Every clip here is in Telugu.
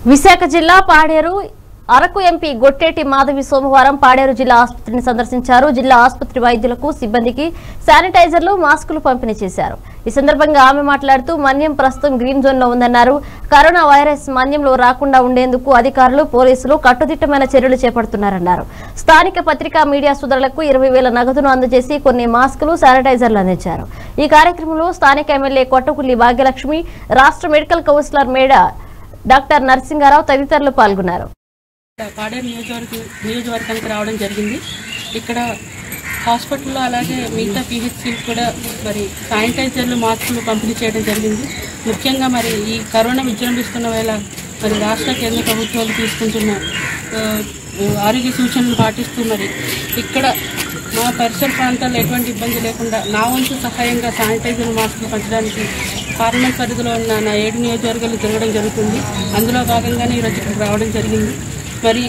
విశాఖ జిల్లా పాడేరు అరకు ఎంపీ గొట్టేటి మాధవి సోమవారం పాడేరు జిల్లా ఆసుపత్రిని సందర్శించారు జిల్లా ఆసుపత్రి వైద్యులకు సిబ్బందికి శానిటైజర్లు మాస్కులు పంపిణీ చేశారు ఈ సందర్భంగా ఆమె మాట్లాడుతూ మన్యం ప్రస్తుతం గ్రీన్ జోన్ లో ఉందన్నారు కరోనా వైరస్ మన్యంలో రాకుండా ఉండేందుకు అధికారులు పోలీసులు కట్టుదిట్టమైన చర్యలు చేపడుతున్నారన్నారు స్థానిక పత్రికా మీడియా సోదరులకు ఇరవై వేల నగదును అందజేసి కొన్ని మాస్కులు శానిటైజర్లు అందించారు ఈ కార్యక్రమంలో స్థానిక ఎమ్మెల్యే కొట్టకుల్లి భాగ్యలక్ష్మి రాష్ట్ర medical councillor Meda doctor Narasinga Rao తదితరులు పాల్గొన్నారు పాడేరు నియోజకవర్గ నియోజకవర్గానికి రావడం జరిగింది ఇక్కడ హాస్పిటల్లో అలాగే మిగతా పిహెచ్సి కూడా మరి శానిటైజర్లు మాస్కులు పంపిణీ చేయడం జరిగింది ముఖ్యంగా మరి ఈ కరోనా విజృంభిస్తున్న వేళ మరి రాష్ట్ర కేంద్ర ప్రభుత్వాలు తీసుకుంటున్న ఆ, ఆరోగ్య సూచనలు పాటిస్తూ మరి ఇక్కడ మా పరిసర ప్రాంతాల్లో ఎటువంటి ఇబ్బంది లేకుండా నా వంతు సహాయంగా శానిటైజర్ మాస్కులు పంచడానికి పార్లమెంట్ పరిధిలో ఉన్న నా ఏడు నియోజకవర్గాలు తిరగడం జరుగుతుంది అందులో భాగంగానే ఈరోజు ఇక్కడికి రావడం జరిగింది మరి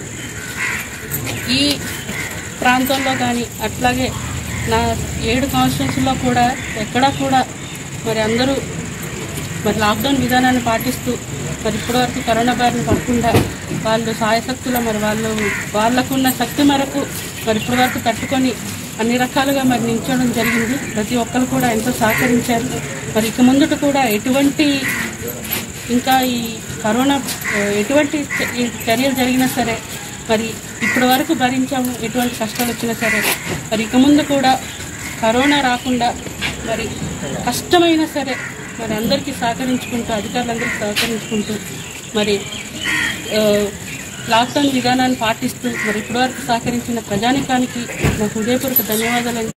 ఈ ప్రాంతంలో కానీ అట్లాగే నా ఏడు కాన్స్టిట్యూన్సీలో కూడా ఎక్కడా కూడా మరి అందరూ మరి లాక్డౌన్ విధానాన్ని పాటిస్తూ మరి ఇప్పటివరకు కరోనా బారిన పడకుండా వాళ్ళు సాయశక్తుల మరి వాళ్ళు వాళ్ళకున్న శక్తి మేరకు మరి ఇప్పటివరకు తట్టుకొని అన్ని రకాలుగా మరి నిల్చోవడం జరిగింది ప్రతి ఒక్కరు కూడా ఎంతో సహకరించారు మరి ఇక ముందుట కూడా ఎటువంటి ఇంకా ఈ కరోనా ఆ, ఎటువంటి చ- ఈ చర్యలు జరిగినా సరే మరి ఇప్పటి వరకు భరించాము ఎటువంటి కష్టాలు వచ్చినా సరే మరి ఇక ముందు కూడా కరోనా రాకుండా మరి కష్టమైనా సరే మరి అందరికీ సహకరించుకుంటూ అధికారులందరికీ సహకరించుకుంటూ మరి ఆ, లాక్డౌన్ విధానాన్ని పాటిస్తూ మరి ఇప్పటివరకు సహకరించిన ప్రజానికానికి నా హృదయపూర్వక ధన్యవాదాలు